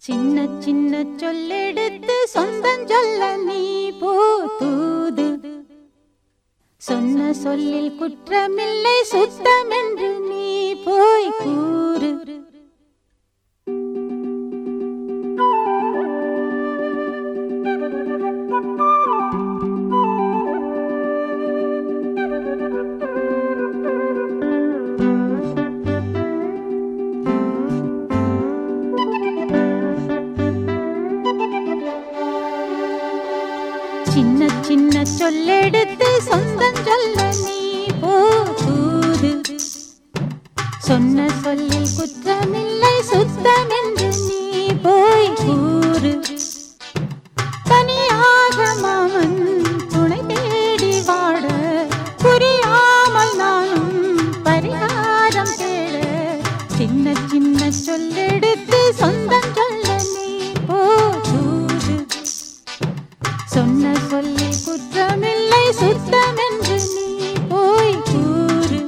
சின்ன சின்ன சொல்லெடுத்து சொந்தம் சொல்ல நீ போதூது சொன்ன சொல்லில் குற்றமில்லை சுத்தமென்று நீ போய் கூறு சின்ன சின்ன சொல்லெடுத்து சொந்தம் சொல்ல நீ போதூது சொன்ன சொல்லில் குற்றமில்லை சுத்தமென்று நீ போய் கூறு தனியாக மாமன் துணை தேடி வாட புரியாமல் நானும் பரிகாரம் தேட சின்ன சின்ன சொல்லெடுத்து சொந்தம் சொல்ல நீ போதூது சொன்ன சொல்லி குற்றமில்லை சுத்தமென்று நீ போய் கூறு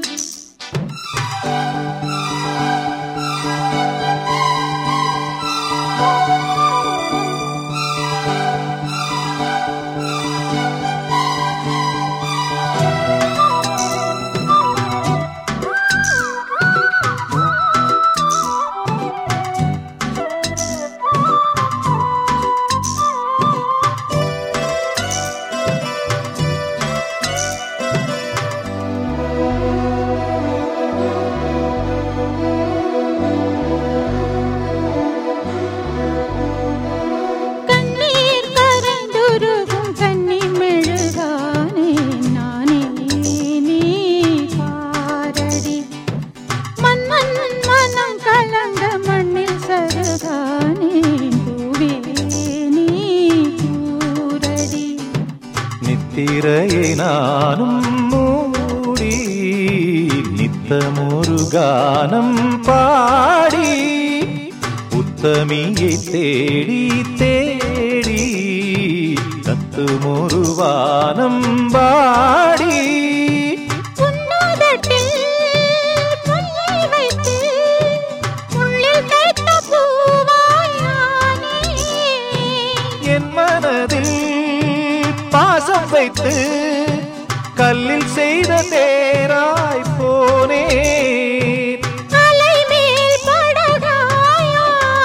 கண்ணீர் கரைந்துருகும் கன்னி மெழுகானே நானே நீ பாரடி மன்னன் மனம் கலந்த மண்ணில் சருகானே பூவே நீ கூரடி நித்திரையை நானும் மூடி நித்தமொரு கானம் பாடி உத்தமியை தேடி தேடி தத்துமொரு வானம் பாடி உன்னோதட்டில் புல்லை வைத்து உள்ளில் தைத்த பூவாயானே என் மனதில் பாசம் வைத்து கல்லில் செய்த தேராய் போனேன் அலை மேல் படகாயானே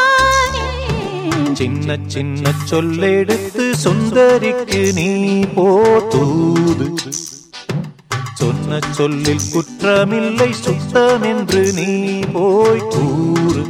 சின்ன சின்ன சொல்லெடுத்து சுந்தரிக்கு நீ போதூது சொன்ன சொல்லில் குற்றமில்லை சுத்தமென்று நீ போய் கூறு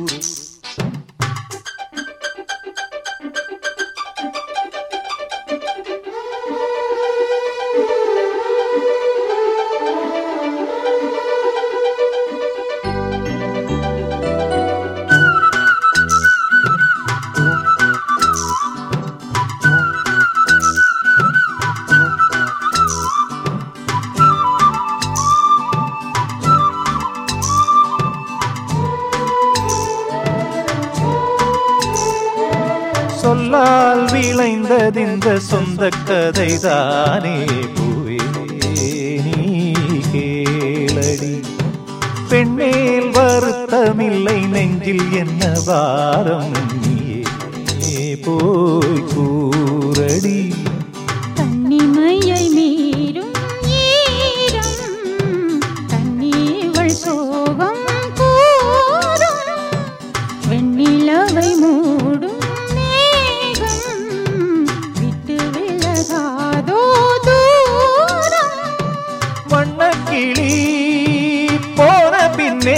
சொல்லால் விளைந்ததிந்த சொந்த கதைதானே பூவே நீ கேளடி பெண்ணேல் வருத்தமில்லை நெஞ்சில் என்ன வாரம் நீயே போய் கூறடி கன்னிமையை மீறும் ஈரம் கண்ணீவள் சோகம் கூறும் வெண்ணிலவை மூடும் மேகம் விட்டு விலகாதோ தூரம் வண்ணக்கிளி போன பின்னே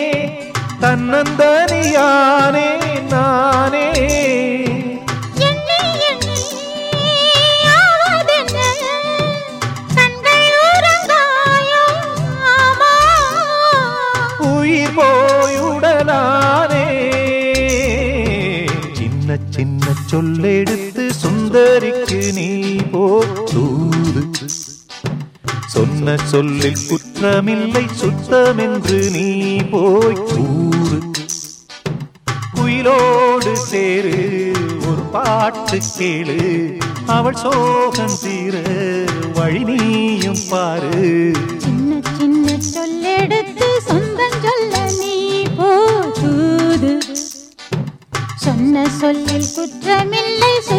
தன்னந்தனியானே நானே எண்ணி எண்ணி ஆவதென்ன? கண்கள் உறங்காயோ? ஆமா. உயிர் போயுடனானே சின்ன சின்ன சொல்லெடுத்து சுந்தரிக்கு நீ போதூது சொன்ன சொல்லில் குற்றமில்லை சுத்தமென்று நீ போய் கூறு குயிலோடு சேரு ஒரு பாட்டு கேளு அவள் சோகம் தீர வழி நீயும் பாரு சின்ன சின்ன சொல்லெடுத்து சொந்தம் சொல்ல நீ போதூது சொன்ன சொன்ன சொல்லில் குற்றமில்லை